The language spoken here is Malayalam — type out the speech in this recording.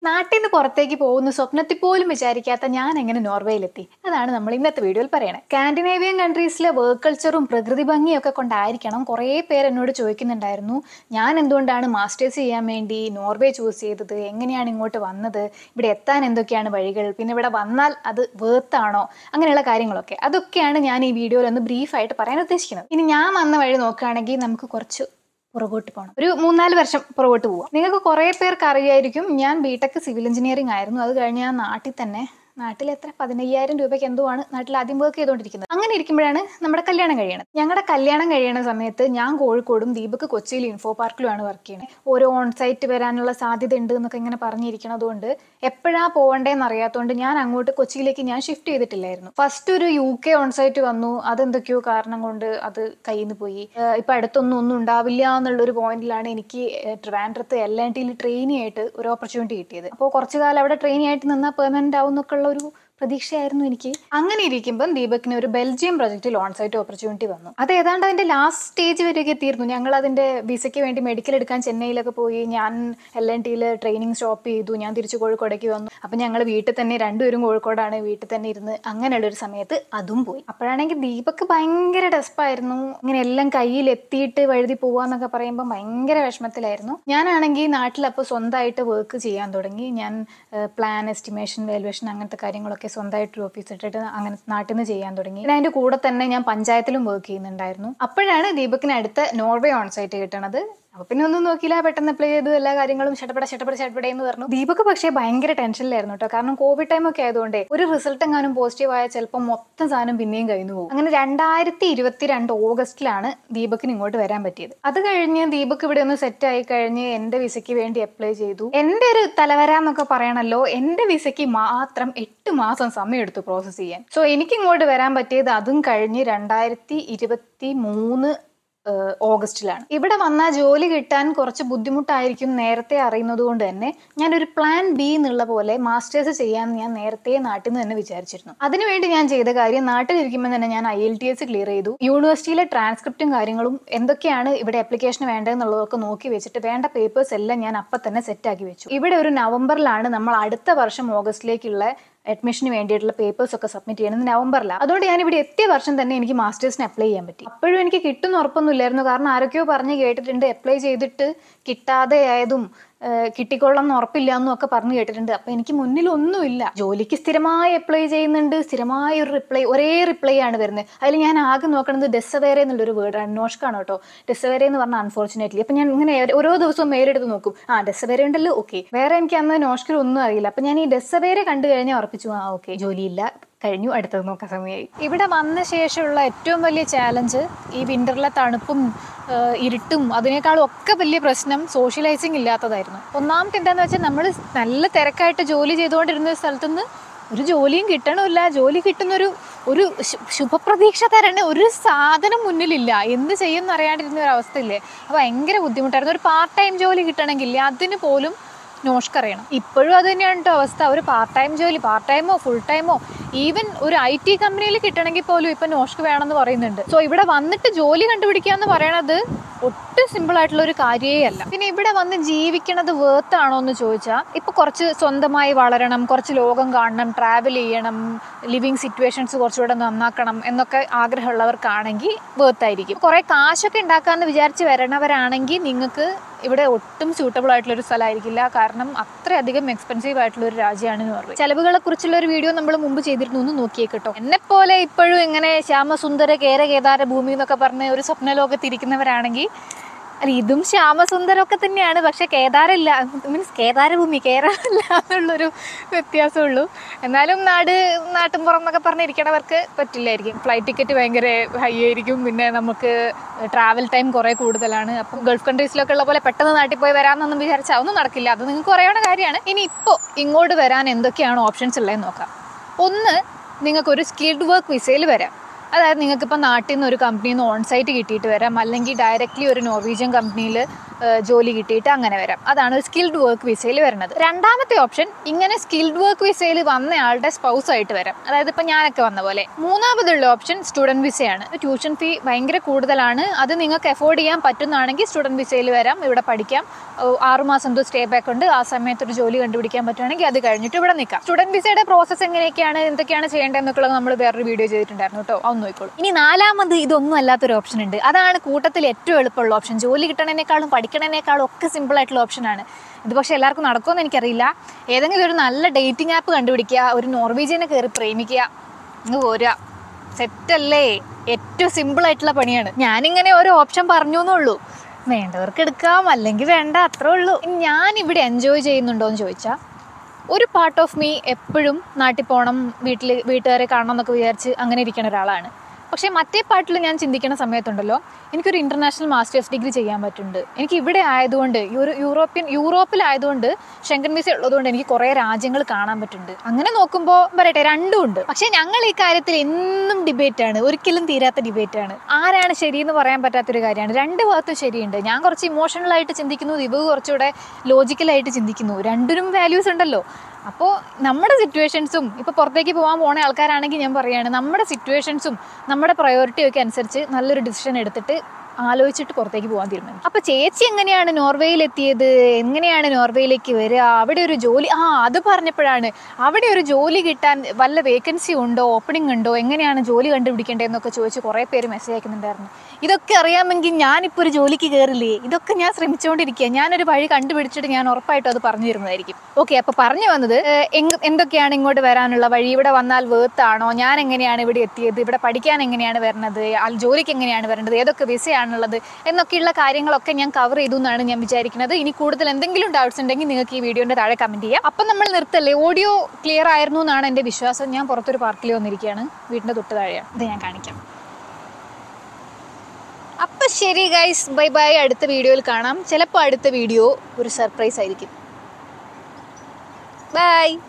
നാട്ടിൽ നിന്ന് പുറത്തേക്ക് പോകുന്ന സ്വപ്നത്തിൽ പോലും വിചാരിക്കാത്ത ഞാൻ എങ്ങനെ നോർവേയിലെത്തി അതാണ് നമ്മൾ ഇന്നത്തെ വീഡിയോയിൽ പറയണത് സ്കാൻഡിനേവിയൻ കൺട്രീസിലെ വർക്ക് കൾച്ചറും പ്രകൃതി ഭംഗിയും ഒക്കെ കൊണ്ടായിരിക്കണം കുറേ പേര് എന്നോട് ചോദിക്കുന്നുണ്ടായിരുന്നു ഞാൻ എന്തുകൊണ്ടാണ് മാസ്റ്റേഴ്സ് ചെയ്യാൻ വേണ്ടി നോർവേ ചൂസ് ചെയ്തത് എങ്ങനെയാണ് ഇങ്ങോട്ട് വന്നത് ഇവിടെ എത്താൻ എന്തൊക്കെയാണ് വഴികൾ പിന്നെ ഇവിടെ വന്നാൽ അത് വേർത്താണോ അങ്ങനെയുള്ള കാര്യങ്ങളൊക്കെ അതൊക്കെയാണ് ഞാൻ ഈ വീഡിയോയിൽ ഒന്ന് ബ്രീഫായിട്ട് പറയാൻ ഉദ്ദേശിക്കുന്നത് ഇനി ഞാൻ വന്ന വഴി നോക്കുകയാണെങ്കിൽ നമുക്ക് കുറച്ച് പുറകോട്ട് പോകണം ഒരു മൂന്നാല് വർഷം പുറകോട്ട് പോവാം നിങ്ങൾക്ക് കുറേ പേർക്ക് അറിയായിരിക്കും ഞാൻ ബിടെക് സിവിൽ എഞ്ചിനീയറിംഗ് ആയിരുന്നു അത് കഴിഞ്ഞ് ഞാൻ നാട്ടിൽ തന്നെ നാട്ടിൽ എത്ര പതിനയ്യായിരം രൂപയ്ക്ക് എന്തോ ആണ് നാട്ടിൽ ആദ്യം വർക്ക് ചെയ്തുകൊണ്ടിരിക്കുന്നത് അങ്ങനെ ഇരിക്കുമ്പോഴാണ് നമ്മുടെ കല്യാണം കഴിയണത് ഞങ്ങളുടെ കല്യാണം കഴിയണ സമയത്ത് ഞാൻ കോഴിക്കോടും ദീപക് കൊച്ചിയിൽ ഇൻഫോ പാർക്കിലുമാണ് വർക്ക് ചെയ്യുന്നത് ഓരോ ഓൺ സൈറ്റ് വരാനുള്ള സാധ്യത ഉണ്ട് എന്നൊക്കെ ഇങ്ങനെ പറഞ്ഞിരിക്കണതുകൊണ്ട് എപ്പോഴാ പോകണ്ടേന്ന് അറിയാത്തതുകൊണ്ട് ഞാൻ അങ്ങോട്ട് കൊച്ചിയിലേക്ക് ഞാൻ ഷിഫ്റ്റ് ചെയ്തിട്ടില്ലായിരുന്നു ഫസ്റ്റ് ഒരു യു കെ ഓൺ സൈറ്റ് വന്നു അതെന്തൊക്കെയോ കാരണം കൊണ്ട് അത് കയ്യിൽ നിന്ന് പോയി ഏഹ് ഇപ്പൊ അടുത്തൊന്നും ഒന്നും ഉണ്ടാവില്ല എന്നുള്ളൊരു പോയിന്റിലാണ് എനിക്ക് ഏഹ് ട്രിവാൻഡ്രത്ത് എൽ ആൻഡ് ടിയിൽ ട്രെയിനി ആയിട്ട് ഒരു ഓപ്പർച്യൂണിറ്റി കിട്ടിയത് അപ്പോൾ കുറച്ചു കാലം അവിടെ ട്രെയിനി ആയിട്ട് നിന്നാൽ പെർമനന്റ് ആവും എന്നൊക്കെ ഉള്ള ഒരു പ്രതീക്ഷയായിരുന്നു എനിക്ക് അങ്ങനെ ഇരിക്കുമ്പം ദീപകിന് ഒരു ബെൽജിയം പ്രൊജക്റ്റിൽ ഓൺ സൈറ്റ് ഓപ്പർച്യൂണിറ്റി വന്നു അത് ഏതാണ്ട് അതിന്റെ ലാസ്റ്റ് സ്റ്റേജ് വരെയൊക്കെ എത്തിയിരുന്നു ഞങ്ങൾ അതിന്റെ വിസയ്ക്ക് വേണ്ടി മെഡിക്കൽ എടുക്കാൻ ചെന്നൈയിലൊക്കെ പോയി ഞാൻ എൽ എൻ ടിയിൽ ട്രെയിനിങ് സ്റ്റോപ്പ് ചെയ്തു ഞാൻ തിരിച്ച് കോഴിക്കോടേക്ക് വന്നു അപ്പം ഞങ്ങൾ വീട്ടിൽ തന്നെ രണ്ടുപേരും കോഴിക്കോടാണ് വീട്ടിൽ തന്നെ ഇരുന്ന് അങ്ങനെയുള്ള ഒരു സമയത്ത് അതും പോയി അപ്പോഴാണെങ്കിൽ ദീപക് ഭയങ്കര ഡെസ്പായിരുന്നു ഇങ്ങനെ എല്ലാം കയ്യിൽ എത്തിയിട്ട് വഴുതി പോവാന്നൊക്കെ പറയുമ്പോൾ ഭയങ്കര വിഷമത്തിലായിരുന്നു ഞാനാണെങ്കിൽ നാട്ടിൽ അപ്പോൾ സ്വന്തമായിട്ട് വർക്ക് ചെയ്യാൻ തുടങ്ങി ഞാൻ പ്ലാൻ എസ്റ്റിമേഷൻ വാലുവേഷൻ അങ്ങനത്തെ കാര്യങ്ങളൊക്കെ സ്വന്തമായിട്ട് ഒരു ഓഫീസ് ഇട്ടിട്ട് അങ്ങനെ നാട്ടിൽ നിന്ന് ചെയ്യാൻ തുടങ്ങി പിന്നെ അതിന്റെ കൂടെ തന്നെ ഞാൻ പഞ്ചായത്തിലും വർക്ക് ചെയ്യുന്നുണ്ടായിരുന്നു അപ്പോഴാണ് ദീപകിന് അടുത്ത നോർവേ ഓൺ സൈറ്റ് കിട്ടണത് അപ്പൊ പിന്നെ ഒന്നും നോക്കിയില്ല പെട്ടെന്ന് അപ്ലൈ ചെയ്തു എല്ലാ കാര്യങ്ങളും ഷട്ടപ്പട ഷട്ടപ്പട ഷട്ടപ്പട എന്ന് പറഞ്ഞു ദീപക് പക്ഷേ ഭയങ്കര ടെൻഷനിലായിരുന്നു കേട്ടോ കാരണം കോവിഡ് ടൈം ഒക്കെ ആയതുകൊണ്ട് ഒരു റിസൾട്ട് എങ്ങാനും പോസിറ്റീവ് ആയ ചിലപ്പോൾ മൊത്തം സാധനം പിന്നെയും കഴിഞ്ഞു പോകും അങ്ങനെ രണ്ടായിരത്തി ഇരുപത്തിരണ്ട് ഓഗസ്റ്റിലാണ് ദീപകിന് ഇങ്ങോട്ട് വരാൻ പറ്റിയത് അത് കഴിഞ്ഞ് ദീപക് ഇവിടെ ഒന്ന് സെറ്റ് ആയി കഴിഞ്ഞ് എന്റെ വിസയ്ക്ക് വേണ്ടി അപ്ലൈ ചെയ്തു എന്റെ ഒരു തലവര എന്നൊക്കെ പറയണല്ലോ എന്റെ വിസയ്ക്ക് മാത്രം എട്ട് മാസം സമയം എടുത്തു പ്രോസസ്സ് ചെയ്യാൻ സോ എനിക്ക് ഇങ്ങോട്ട് വരാൻ പറ്റിയത് അതും കഴിഞ്ഞ് രണ്ടായിരത്തി ഇരുപത്തി മൂന്ന് ഏഹ് ഓഗസ്റ്റിലാണ് ഇവിടെ വന്നാൽ ജോലി കിട്ടാൻ കുറച്ച് ബുദ്ധിമുട്ടായിരിക്കും നേരത്തെ അറിയുന്നത് കൊണ്ട് തന്നെ ഞാനൊരു പ്ലാൻ ബി എന്നുള്ള പോലെ മാസ്റ്റേഴ്സ് ചെയ്യാൻ ഞാൻ നേരത്തെ നാട്ടിൽ നിന്ന് തന്നെ വിചാരിച്ചിരുന്നു അതിനുവേണ്ടി ഞാൻ ചെയ്ത കാര്യം നാട്ടിലിരിക്കുമ്പോൾ തന്നെ ഞാൻ IELTS clear ചെയ്തു യൂണിവേഴ്സിറ്റിയിലെ ട്രാൻസ്ക്രിപ്റ്റും കാര്യങ്ങളും എന്തൊക്കെയാണ് ഇവിടെ അപ്ലിക്കേഷൻ വേണ്ടതെന്നുള്ളതൊക്കെ നോക്കി വെച്ചിട്ട് വേണ്ട പേപ്പേഴ്സ് എല്ലാം ഞാൻ അപ്പം തന്നെ സെറ്റാക്കി വെച്ചു ഇവിടെ ഒരു നവംബറിലാണ് നമ്മൾ അടുത്ത വർഷം ഓഗസ്റ്റിലേക്കുള്ള അഡ്മിഷന് വേണ്ടിയിട്ടുള്ള പേപ്പേഴ്സ് ഒക്കെ സബ്മിറ്റ് ചെയ്യുന്നത് നവംബറിലാണ് അതുകൊണ്ട് ഞാൻ ഇവിടെ എത്തിയ വർഷം തന്നെ എനിക്ക് മാസ്റ്റേഴ്സിന് അപ്ലൈ ചെയ്യാൻ പറ്റി അപ്പോഴും എനിക്ക് കിട്ടുന്ന ഉറപ്പൊന്നുമില്ലായിരുന്നു കാരണം ആരൊക്കെയോ പറഞ്ഞ് കേട്ടിട്ടുണ്ട് അപ്ലൈ ചെയ്തിട്ട് കിട്ടാതെ ആയതും ഏഹ് കിട്ടിക്കൊള്ളാം എന്ന് ഉറപ്പില്ല എന്നും ഒക്കെ പറഞ്ഞു കേട്ടിട്ടുണ്ട് അപ്പൊ എനിക്ക് മുന്നിൽ ഒന്നുമില്ല ജോലിക്ക് സ്ഥിരമായി അപ്ലൈ ചെയ്യുന്നുണ്ട് സ്ഥിരമായ ഒരു റിപ്ലൈ ഒരേ റിപ്ലൈ ആണ് വരുന്നത് അതിൽ ഞാൻ ആകെ നോക്കണത് ഡെസവേറെ എന്നുള്ളൊരു വേർഡാണ് നോഷ്കാണ് കേട്ടോ ഡെസവേറെ എന്ന് പറഞ്ഞാൽ അൺഫോർച്ചുനേറ്റ്ലി അപ്പൊ ഞാൻ ഇങ്ങനെ ഓരോ ദിവസവും മെയിലെടുത്ത് നോക്കും ആ ഡെസവേറെ ഉണ്ടല്ലോ ഓക്കെ വേറെ എനിക്ക് അന്ന് നോഷ്കിൽ ഒന്നും അറിയില്ല അപ്പൊ ഞാൻ ഈ ഡെസവേറെ കണ്ടു കഴിഞ്ഞാൽ ഉറപ്പിച്ചു ആ ഓക്കെ ജോലിയില്ല കഴിഞ്ഞു അടുത്തത് നോക്കാൻ സമയമായി ഇവിടെ വന്ന ശേഷമുള്ള ഏറ്റവും വലിയ ചാലഞ്ച് ഈ വിന്ററിലെ തണുപ്പും ഏഹ് ഇരുട്ടും അതിനേക്കാളും ഒക്കെ വലിയ പ്രശ്നം സോഷ്യലൈസിങ് ഇല്ലാത്തതായിരുന്നു ഒന്നാമത്തെ എന്താണെന്ന് വെച്ചാൽ നമ്മൾ നല്ല തിരക്കായിട്ട് ജോലി ചെയ്തുകൊണ്ടിരുന്ന ഒരു സ്ഥലത്തുനിന്ന് ഒരു ജോലിയും കിട്ടണമില്ല ജോലി കിട്ടുന്നൊരു ഒരു ശു- ശുഭപ്രതീക്ഷ തരണ ഒരു സാധനം മുന്നിലില്ല എന്ത് ചെയ്യുമെന്ന് അറിയാണ്ടിരുന്ന ഒരു അവസ്ഥയില്ലേ അപ്പോൾ ഭയങ്കര ബുദ്ധിമുട്ടായിരുന്നു ഒരു പാർട്ട് ടൈം ജോലി കിട്ടണമെങ്കിൽ അതിന് പോലും നോഷ്ക്ക് അറിയണം ഇപ്പോഴും അത് തന്നെയാണ് കേട്ടോ അവസ്ഥ ഒരു പാർട്ട് ടൈം ജോലി പാർട്ട് ടൈമോ ഫുൾ ടൈമോ ഈവൻ ഒരു ഐ ടി കമ്പനിയിൽ കിട്ടണമെങ്കിൽ പോലും ഇപ്പൊ നോഷ്ക്ക് വേണമെന്ന് പറയുന്നുണ്ട് സോ ഇവിടെ വന്നിട്ട് ജോലി കണ്ടുപിടിക്കുക എന്ന് പറയണത് ഒട്ടും സിമ്പിൾ ആയിട്ടുള്ള ഒരു കാര്യമേ അല്ല പിന്നെ ഇവിടെ വന്ന് ജീവിക്കണത് വേർത്ത് ആണോ എന്ന് ചോദിച്ചാൽ ഇപ്പൊ കുറച്ച് സ്വന്തമായി വളരണം കുറച്ച് ലോകം കാണണം ട്രാവൽ ചെയ്യണം ലിവിങ് സിറ്റുവേഷൻസ് കുറച്ചുകൂടെ നന്നാക്കണം എന്നൊക്കെ ആഗ്രഹമുള്ളവർക്കാണെങ്കിൽ വേർത്ത് ആയിരിക്കും കുറെ കാശൊക്കെ ഉണ്ടാക്കാന്ന് വിചാരിച്ച് വരണവരാണെങ്കിൽ നിങ്ങൾക്ക് ഇവിടെ ഒട്ടും സ്യൂട്ടബിൾ ആയിട്ടുള്ള ഒരു സ്ഥലമായിരിക്കില്ല കാരണം അത്രയധികം എക്സ്പെൻസീവ് ആയിട്ടുള്ള ഒരു രാജ്യമാണ് എന്ന് പറഞ്ഞു ചെലവുകളെ കുറിച്ചുള്ള ഒരു വീഡിയോ നമ്മൾ മുമ്പ് ചെയ്തിരുന്നു ഒന്ന് നോക്കിയേക്കട്ടോ എന്നെ പോലെ ഇപ്പോഴും ഇങ്ങനെ ശ്യാമസുന്ദര കേര കേദാര ഭൂമി എന്നൊക്കെ പറഞ്ഞ് ഒരു സ്വപ്നലോകത്തിരിക്കുന്നവരാണെങ്കിൽ അല്ല ഇതും ശ്യാമസുന്ദരമൊക്കെ തന്നെയാണ് പക്ഷെ കേദാരല്ല മീൻസ് കേദാരഭൂമി കേരളല്ല എന്നുള്ളൊരു വ്യത്യാസമുള്ളൂ എന്നാലും നാട് നാട്ടും പുറം എന്നൊക്കെ പറഞ്ഞിരിക്കണവർക്ക് പറ്റില്ലായിരിക്കും ഫ്ലൈറ്റ് ടിക്കറ്റ് ഭയങ്കര ഹൈ ആയിരിക്കും പിന്നെ നമുക്ക് ട്രാവൽ ടൈം കുറേ കൂടുതലാണ് അപ്പം ഗൾഫ് കൺട്രീസിലൊക്കെ ഉള്ള പോലെ പെട്ടെന്ന് നാട്ടിൽ പോയി വരാമെന്നൊന്നും വിചാരിച്ചാൽ ഒന്നും നടക്കില്ല അത് നിങ്ങൾക്ക് അറിയാവുന്ന കാര്യമാണ് ഇനി ഇപ്പോൾ ഇങ്ങോട്ട് വരാൻ എന്തൊക്കെയാണ് ഓപ്ഷൻസ് ഉള്ളതെന്ന് നോക്കാം ഒന്ന് നിങ്ങൾക്കൊരു സ്കിൽഡ് വർക്ക് വിസയിൽ വരാം അതായത് നിങ്ങൾക്ക് ഇപ്പോൾ നാട്ടിൽ നിന്ന് ഒരു കമ്പനിയിൽ നിന്ന് ഓൺ സൈറ്റ് കിട്ടിയിട്ട് വരാം അല്ലെങ്കിൽ ഡയറക്റ്റ്ലി ഒരു നോർവീജിയൻ കമ്പനിയിൽ ഏഹ്, ജോലി കിട്ടിയിട്ട് അങ്ങനെ വരാം അതാണ് ഒരു സ്കിൽഡ് വർക്ക് വിസയിൽ വരുന്നത് രണ്ടാമത്തെ ഓപ്ഷൻ ഇങ്ങനെ സ്കിൽഡ് വർക്ക് വിസയിൽ വന്നയാളുടെ സ്പൗസ് ആയിട്ട് വരാം അതായത് ഇപ്പം ഞാനൊക്കെ വന്ന പോലെ മൂന്നാമതുള്ള ഓപ്ഷൻ സ്റ്റുഡൻറ് വിസയാണ് ട്യൂഷൻ ഫീ ഭയങ്കര കൂടുതലാണ് അത് നിങ്ങൾക്ക് എഫോർഡ് ചെയ്യാൻ പറ്റുന്നതാണെങ്കിൽ സ്റ്റുഡൻറ് വിസയിൽ വരാം ഇവിടെ പഠിക്കാം ഏഹ്, ആറുമാസം എന്തോ സ്റ്റേ ബാക്ക് ഉണ്ട് ആ സമയത്ത് ഒരു ജോലി കണ്ടുപിടിക്കാൻ പറ്റുവാണെങ്കിൽ അത് കഴിഞ്ഞിട്ട് ഇവിടെ നിൽക്കാം സ്റ്റുഡൻറ് വിസയുടെ പ്രോസസ്സ് എങ്ങനെയൊക്കെയാണ് എന്തൊക്കെയാണ് ചെയ്യേണ്ടതെന്നൊക്കെ നമ്മൾ വേറൊരു വീഡിയോ ചെയ്തിട്ടുണ്ടായിരുന്നു കേട്ടോ അതൊന്നും നോക്കിക്കോളൂ ഇനി നാലാമത് ഇതൊന്നും അല്ലാത്തൊരു ഓപ്ഷൻ ഉണ്ട് അതാണ് കൂട്ടത്തിൽ ഏറ്റവും എളുപ്പമുള്ള ഓപ്ഷൻ ജോലി കിട്ടണേക്കാളും പഠിക്കണേക്കാളും ഒക്കെ സിമ്പിൾ ആയിട്ടുള്ള ഓപ്ഷനാണ് ഇത് പക്ഷേ എല്ലാവർക്കും നടക്കുമെന്ന് എനിക്കറിയില്ല ഏതെങ്കിലും ഒരു നല്ല ഡേറ്റിംഗ് ആപ്പ് കണ്ടുപിടിക്കുക ഒരു നോർവീജിയനെ കയറി പ്രേമിക്കുക ഇങ്ങ് പോരുക സെറ്റല്ലേ ഏറ്റവും സിമ്പിൾ ആയിട്ടുള്ള പണിയാണ് ഞാനിങ്ങനെ ഓരോ ഓപ്ഷൻ പറഞ്ഞു എന്നുള്ളൂ വേണ്ടവർക്ക് എടുക്കാം അല്ലെങ്കിൽ വേണ്ട അത്രേ ഉള്ളൂ ഇനി ഞാൻ ഇവിടെ എൻജോയ് ചെയ്യുന്നുണ്ടോ എന്ന് ചോദിച്ചാൽ ഒരു പാർട്ട് ഓഫ് മീ എപ്പോഴും നാട്ടിൽ പോകണം വീട്ടിൽ വീട്ടുകാരെ കാണണം എന്നൊക്കെ വിചാരിച്ച് അങ്ങനെ ഇരിക്കുന്ന ഒരാളാണ് പക്ഷേ മറ്റേ പാർട്ടിൽ ഞാൻ ചിന്തിക്കുന്ന സമയത്തുണ്ടല്ലോ എനിക്കൊരു ഇൻ്റർനാഷണൽ മാസ്റ്റേഴ്സ് ഡിഗ്രി ചെയ്യാൻ പറ്റുന്നുണ്ട് എനിക്ക് ഇവിടെ ആയതുകൊണ്ട് യൂറോ യൂറോപ്യൻ യൂറോപ്പിലായതുകൊണ്ട് ഷെങ്കൻ വിസ ഉള്ളതുകൊണ്ട് എനിക്ക് കുറേ രാജ്യങ്ങൾ കാണാൻ പറ്റുന്നുണ്ട് അങ്ങനെ നോക്കുമ്പോൾ പറയട്ടെ രണ്ടും ഉണ്ട് പക്ഷേ ഞങ്ങൾ ഈ കാര്യത്തിൽ എന്നും ഡിബേറ്റ് ആണ് ഒരിക്കലും തീരാത്ത ഡിബേറ്റ് ആണ് ആരാണ് ശരിയെന്ന് പറയാൻ പറ്റാത്തൊരു കാര്യമാണ് രണ്ട് ഭാഗത്തും ശരിയുണ്ട് ഞാൻ കുറച്ച് ഇമോഷണൽ ആയിട്ട് ചിന്തിക്കുന്നു ദീപു കുറച്ചുകൂടെ ലോജിക്കലായിട്ട് ചിന്തിക്കുന്നു രണ്ടിനും വാല്യൂസ് ഉണ്ടല്ലോ അപ്പോൾ നമ്മുടെ സിറ്റുവേഷൻസും ഇപ്പോൾ പുറത്തേക്ക് പോകാൻ പോണ ആൾക്കാരാണെങ്കിൽ ഞാൻ പറയുകയാണ് നമ്മുടെ സിറ്റുവേഷൻസും നമ്മുടെ പ്രയോറിറ്റി ഒക്കെ അനുസരിച്ച് നല്ലൊരു ഡിസിഷൻ എടുത്തിട്ട് ആലോചിച്ചിട്ട് പുറത്തേക്ക് പോകാൻ തീരുമാനിക്കും അപ്പോൾ ചേച്ചി എങ്ങനെയാണ് നോർവേയിൽ എത്തിയത് എങ്ങനെയാണ് നോർവേയിലേക്ക് വരിക അവിടെ ഒരു ജോലി ആ അത് പറഞ്ഞപ്പോഴാണ് അവിടെ ഒരു ജോലി കിട്ടാൻ വല്ല വേക്കൻസി ഉണ്ടോ ഓപ്പണിംഗ് ഉണ്ടോ എങ്ങനെയാണ് ജോലി കണ്ടുപിടിക്കേണ്ടതെന്നൊക്കെ ചോദിച്ച് കുറേ പേര് മെസ്സേജ് അയക്കുന്നുണ്ടായിരുന്നു ഇതൊക്കെ അറിയാമെങ്കിൽ ഞാനിപ്പോൾ ഒരു ജോലിക്ക് കയറില്ലേ ഇതൊക്കെ ഞാൻ ശ്രമിച്ചുകൊണ്ടിരിക്കുക ഞാനൊരു വഴി കണ്ടുപിടിച്ചിട്ട് ഞാൻ ഉറപ്പായിട്ടും അത് പറഞ്ഞു തരുന്നതായിരിക്കും ഓക്കെ അപ്പോൾ പറഞ്ഞു വന്നത് ഏഹ്, എങ്- എന്തൊക്കെയാണ് ഇങ്ങോട്ട് വരാനുള്ള വഴി ഇവിടെ വന്നാൽ വേർത്താണോ ഞാൻ എങ്ങനെയാണ് ഇവിടെ എത്തിയത് ഇവിടെ പഠിക്കാൻ എങ്ങനെയാണ് വരുന്നത് ആ ജോലിക്ക് എങ്ങനെയാണ് വരേണ്ടത് ഏതൊക്കെ വിസയാണുള്ളത് എന്നൊക്കെയുള്ള കാര്യങ്ങളൊക്കെ ഞാൻ കവർ ചെയ്തു എന്നാണ് ഞാൻ വിചാരിക്കുന്നത് ഇനി കൂടുതൽ എന്തെങ്കിലും ഡൗട്ട്സ് ഉണ്ടെങ്കിൽ നിങ്ങൾക്ക് ഈ വീഡിയോന്റെ താഴെ കമന്റ് ചെയ്യാം അപ്പം നമ്മൾ നിർത്തല്ലേ ഓഡിയോ ക്ലിയർ ആയിരുന്നു എന്നാണ് എൻ്റെ വിശ്വാസം ഞാൻ പുറത്തൊരു പാർക്കിൽ വന്നിരിക്കുകയാണ് വീടിൻ്റെ തൊട്ട് താഴെയാണ് ഇത് ഞാൻ കാണിക്കാം അപ്പൊ ശരി ഗൈസ് ബൈ ബൈ അടുത്ത വീഡിയോയിൽ കാണാം ചിലപ്പോൾ അടുത്ത വീഡിയോ ഒരു സർപ്രൈസ് ആയിരിക്കും ബൈ